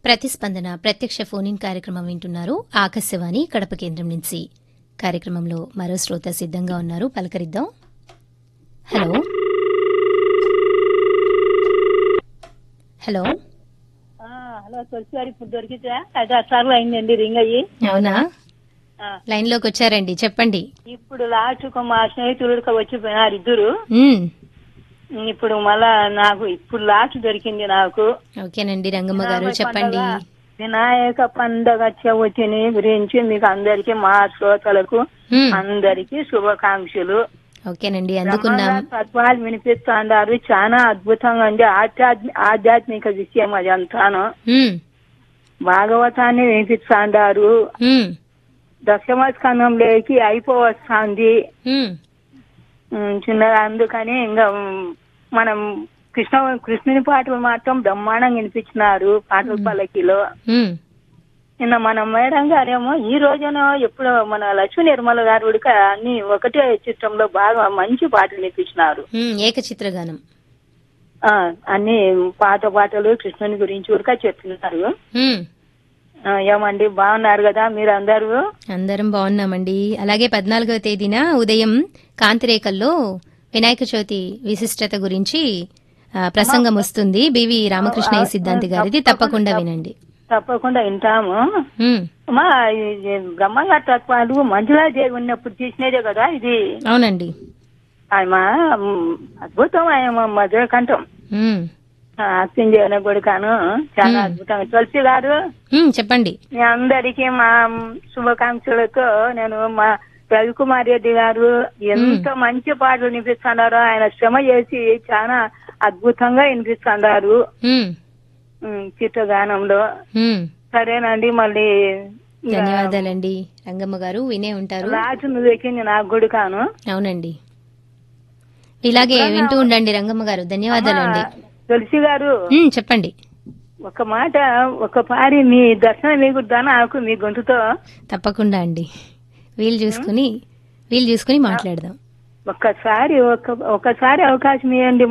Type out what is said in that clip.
ప్రతిస్పందన ప్రత్యక్ష phone in కార్యక్రమం వింటున్నారు ఆకాశవాణి కడప కేంద్రం నుంచి కార్యక్రమంలో మరో శ్రోత సిద్ధంగా ఉన్నారు పలకరిద్దాం హలో హలో ఆ, హలో తులసి గారు ఇప్పుడు దొరికితే ఐదు ఆరు సార్లు అయిందండి రింగ్ అయ్యి అవునా ఆ, లైన్లోకి వచ్చారండి చెప్పండి ఇప్పుడు లాస్ట్ మా స్నేహితులు వచ్చిపోయినారు ఇద్దరు మ్మ్. ఇప్పుడు మళ్ళా నాకు ఇప్పుడు లాస్ట్ దొరికింది నాకు ఓకేనండి రంగమ్మ గారు వినాయక చెప్పండి పండగ- వినాయక పండగ చవితిని గురించి మీకు అందరికి మా శ్రోతలకు మ్మ్. అందరికి శుభాకాంక్షలు ఓకేనండి అందుకున్నాం బ్రహ్మంగారు తత్వాలు వినిపిస్తున్నారు చాలా అద్భుతంగా ఉంది ఆధ్యాత్మి ఆధ్యాత్మిక విషయం అది అంతాను మ్మ్. భాగవతాన్ని వినిపిస్తున్నారు మ్మ్. దశమ స్కందంలోకి అయిపోవస్తుంది మ్మ్. ఉమ్, చిన్నగా అందుకని ఇంకా ఉమ్, మనం కృష్ణ కృష్ణుని పాటలు మాత్రం బ్రహ్మాండంగా వినిపించినారు పాటల పల్లకిలో మ్మ్. నిన్న మన మేడం గారేమో ఈ రోజున ఎప్పుడు మన లక్ష్మీ నిర్మల గారు ఉడక అన్ని ఒకటే చిత్రంలో బాగా మంచి పాటలు వినిపించినారు మ్మ్. ఏకచిత్రగానం ఆ, అన్ని పాత పాటలు కృష్ణుని గురించి ఉడక చెప్తున్నారు మ్మ్. ఆ, ఏమండి బాగున్నారు కదా మీరు అందరూ అందరం బాగున్నామండి అలాగే పద్నాలుగవ తేదీన ఉదయం కాంతిరేఖల్లో వినాయక చవితి విశిష్టత గురించి ఆ, ప్రసంగం వస్తుంది బివి రామకృష్ణయ్య సిద్ధాంతి గారిది తప్పకుండా వినండి తప్పకుండా వింటాము మ్మ్. అమ్మా ఇది బ్రహ్మంగారి తత్వాలు మంజులాదేవి ఉన్నప్పుడు తీసినదే కదా ఇది అవునండి ఆయన అద్భుతం ఆయన మధుర కంఠం మ్మ్. యాక్టింగ్ చేయడం కూడా కాను చాలా అద్భుతంగా తులసి గారు మ్మ్, చెప్పండి మీ అందరికీ మా శుభాకాంక్షలతో నేను మా రవికుమార్ రెడ్డి గారు ఎంత మంచి పాటలు వినిపిస్తున్నారు ఆయన శ్రమ చేసి చాలా అద్భుతంగా వినిపిస్తున్నారు మ్మ్. ఉమ్, చిత్రగానంలో మ్మ్. సరేనండి మళ్ళీ ధన్యవాదాలండి రంగమ్మ గారు వినే ఉంటారు రాజు నువ్వు ఎక్కింది నాకు గుడి కాను అవునండి ఇలాగే వింటూ ఉండండి రంగమ్మ గారు ధన్యవాదాలండి తులసి గారు మ్మ్, చెప్పండి ఒక మాట ఒక పారి మీ దర్శనం మీకు నాకు మీ గొంతుతో తప్పకుండా అండి వీలు చూసుకుని వీలు చూసుకుని మాట్లాడదాం ఒక్కసారి ఒక ఒకసారి అవకాశం ఇవ్వండి